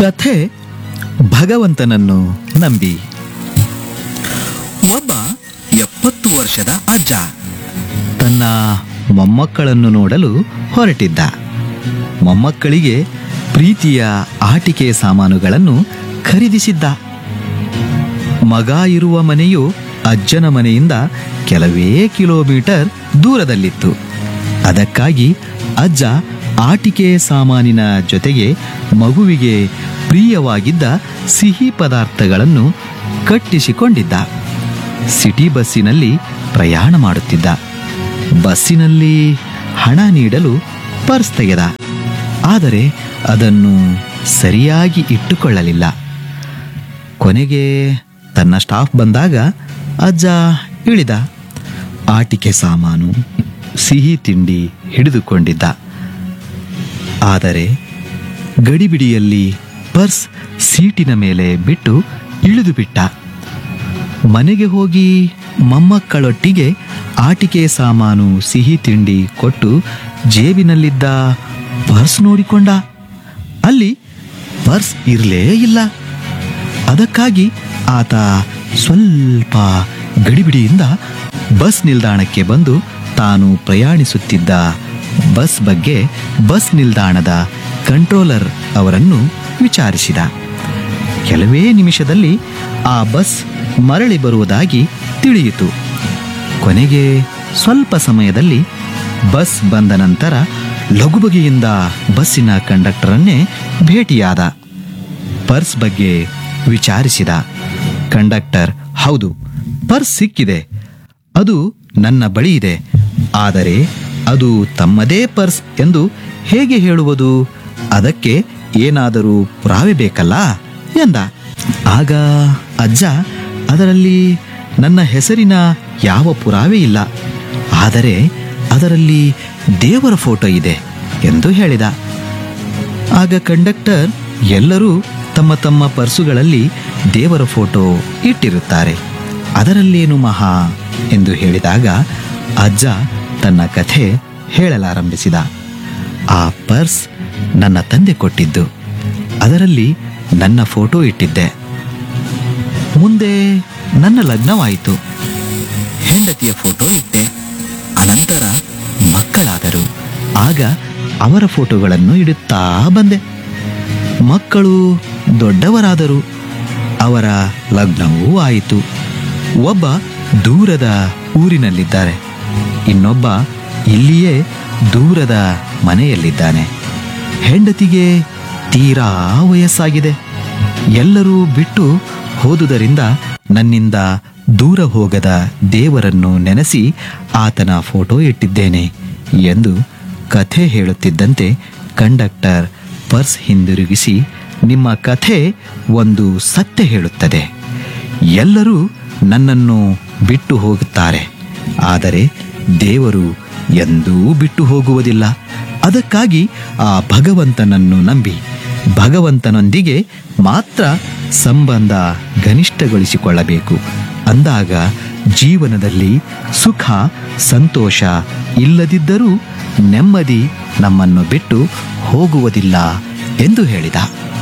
ಕಥೆ ಭಗವಂತನನ್ನು ನಂಬಿ ಒಬ್ಬ ಎಪ್ಪತ್ತು ವರ್ಷದ ಅಜ್ಜ ತನ್ನ ಮೊಮ್ಮಕ್ಕಳನ್ನು ನೋಡಲು ಹೊರಟಿದ್ದ ಮೊಮ್ಮಕ್ಕಳಿಗೆ ಪ್ರೀತಿಯ ಆಟಿಕೆ ಸಾಮಾನುಗಳನ್ನು ಖರೀದಿಸಿದ್ದ ಮಗ ಇರುವ ಮನೆಯು ಅಜ್ಜನ ಮನೆಯಿಂದ ಕೆಲವೇ ಕಿಲೋಮೀಟರ್ ದೂರದಲ್ಲಿತ್ತು ಅದಕ್ಕಾಗಿ ಅಜ್ಜ ಆಟಿಕೆ ಸಾಮಾನಿನ ಜೊತೆಗೆ ಮಗುವಿಗೆ ಪ್ರಿಯವಾಗಿದ್ದ ಸಿಹಿ ಪದಾರ್ಥಗಳನ್ನು ಕಟ್ಟಿಸಿಕೊಂಡಿದ್ದ ಸಿಟಿ ಬಸ್ಸಿನಲ್ಲಿ ಪ್ರಯಾಣ ಮಾಡುತ್ತಿದ್ದ ಬಸ್ಸಿನಲ್ಲಿ ಹಣ ನೀಡಲು ಪರ್ಸ್ ತೆಗೆದ ಆದರೆ ಅದನ್ನು ಸರಿಯಾಗಿ ಇಟ್ಟುಕೊಳ್ಳಲಿಲ್ಲ ಕೊನೆಗೆ ತನ್ನ ಸ್ಟಾಫ್ ಬಂದಾಗ ಅಜ್ಜ ಇಳಿದ ಆಟಿಕೆ ಸಾಮಾನು ಸಿಹಿ ತಿಂಡಿ ಹಿಡಿದುಕೊಂಡಿದ್ದ ಆದರೆ ಗಡಿಬಿಡಿಯಲ್ಲಿ ಪರ್ಸ್ ಸೀಟಿನ ಮೇಲೆ ಬಿಟ್ಟು ಇಳಿದು ಬಿಟ್ಟ ಮನೆಗೆ ಹೋಗಿ ಮೊಮ್ಮಕ್ಕಳೊಟ್ಟಿಗೆ ಆಟಿಕೆ ಸಾಮಾನು ಸಿಹಿ ತಿಂಡಿ ಕೊಟ್ಟು ಜೇಬಿನಲ್ಲಿದ್ದ ಪರ್ಸ್ ನೋಡಿಕೊಂಡ ಅಲ್ಲಿ ಪರ್ಸ್ ಇರಲೇ ಇಲ್ಲ ಅದಕ್ಕಾಗಿ ಆತ ಸ್ವಲ್ಪ ಗಡಿಬಿಡಿಯಿಂದ ಬಸ್ ನಿಲ್ದಾಣಕ್ಕೆ ಬಂದು ತಾನು ಪ್ರಯಾಣಿಸುತ್ತಿದ್ದ ಬಸ್ ಬಗ್ಗೆ ಬಸ್ ನಿಲ್ದಾಣದ ಕಂಟ್ರೋಲರ್ ಅವರನ್ನು ವಿಚಾರಿಸಿದ ಕೆಲವೇ ನಿಮಿಷದಲ್ಲಿ ಆ ಬಸ್ ಮರಳಿ ಬರುವುದಾಗಿ ತಿಳಿಯಿತು ಕೊನೆಗೆ ಸ್ವಲ್ಪ ಸಮಯದಲ್ಲಿ ಬಸ್ ಬಂದ ನಂತರ ಲಘುಬಗೆಯಿಂದ ಬಸ್ಸಿನ ಕಂಡಕ್ಟರನ್ನೇ ಭೇಟಿಯಾದ ಪರ್ಸ್ ಬಗ್ಗೆ ವಿಚಾರಿಸಿದ ಕಂಡಕ್ಟರ್ ಹೌದು ಪರ್ಸ್ ಸಿಕ್ಕಿದೆ ಅದು ನನ್ನ ಬಳಿ ಇದೆ ಆದರೆ ಅದು ತಮ್ಮದೇ ಪರ್ಸ್ ಎಂದು ಹೇಗೆ ಹೇಳುವುದು ಅದಕ್ಕೆ ಏನಾದರೂ ಪುರಾವೆ ಬೇಕಲ್ಲ ಎಂದ ಆಗ ಅಜ್ಜ ಅದರಲ್ಲಿ ನನ್ನ ಹೆಸರಿನ ಯಾವ ಪುರಾವೆ ಇಲ್ಲ ಆದರೆ ಅದರಲ್ಲಿ ದೇವರ ಫೋಟೋ ಇದೆ ಎಂದು ಹೇಳಿದ ಆಗ ಕಂಡಕ್ಟರ್ ಎಲ್ಲರೂ ತಮ್ಮ ತಮ್ಮ ಪರ್ಸುಗಳಲ್ಲಿ ದೇವರ ಫೋಟೋ ಇಟ್ಟಿರುತ್ತಾರೆ ಅದರಲ್ಲೇನು ಮಹಾ ಎಂದು ಹೇಳಿದಾಗ ಅಜ್ಜ ತನ್ನ ಕಥೆ ಹೇಳಲಾರಂಭಿಸಿದ ಆ ಪರ್ಸ್ ನನ್ನ ತಂದೆ ಕೊಟ್ಟಿದ್ದು ಅದರಲ್ಲಿ ನನ್ನ ಫೋಟೋ ಇಟ್ಟಿದ್ದೆ ಮುಂದೆ ನನ್ನ ಲಗ್ನವಾಯಿತು ಹೆಂಡತಿಯ ಫೋಟೋ ಇಟ್ಟೆ ಅನಂತರ ಮಕ್ಕಳಾದರು ಆಗ ಅವರ ಫೋಟೋಗಳನ್ನು ಇಡುತ್ತಾ ಬಂದೆ ಮಕ್ಕಳು ದೊಡ್ಡವರಾದರು ಅವರ ಲಗ್ನವೂ ಆಯಿತು ಒಬ್ಬ ದೂರದ ಊರಿನಲ್ಲಿದ್ದಾರೆ ಇನ್ನೊಬ್ಬ ಇಲ್ಲಿಯೇ ದೂರದ ಮನೆಯಲ್ಲಿದ್ದಾನೆ ಹೆಂಡತಿಗೆ ತೀರಾ ವಯಸ್ಸಾಗಿದೆ ಎಲ್ಲರೂ ಬಿಟ್ಟು ಹೋದುದರಿಂದ ನನ್ನಿಂದ ದೂರ ಹೋಗದ ದೇವರನ್ನು ನೆನೆಸಿ ಆತನ ಫೋಟೋ ಇಟ್ಟಿದ್ದೇನೆ ಎಂದು ಕಥೆ ಹೇಳುತ್ತಿದ್ದಂತೆ ಕಂಡಕ್ಟರ್ ಪರ್ಸ್ ಹಿಂದಿರುಗಿಸಿ ನಿಮ್ಮ ಕಥೆ ಒಂದು ಸತ್ಯ ಹೇಳುತ್ತದೆ ಎಲ್ಲರೂ ನನ್ನನ್ನು ಬಿಟ್ಟು ಹೋಗುತ್ತಾರೆ ಆದರೆ ದೇವರು ಎಂದೂ ಬಿಟ್ಟು ಹೋಗುವುದಿಲ್ಲ ಅದಕ್ಕಾಗಿ ಆ ಭಗವಂತನನ್ನು ನಂಬಿ ಭಗವಂತನೊಂದಿಗೆ ಮಾತ್ರ ಸಂಬಂಧ ಗನಿಷ್ಠಗೊಳಿಸಿಕೊಳ್ಳಬೇಕು ಅಂದಾಗ ಜೀವನದಲ್ಲಿ ಸುಖ ಸಂತೋಷ ಇಲ್ಲದಿದ್ದರೂ ನೆಮ್ಮದಿ ನಮ್ಮನ್ನು ಬಿಟ್ಟು ಹೋಗುವುದಿಲ್ಲ ಎಂದು ಹೇಳಿದ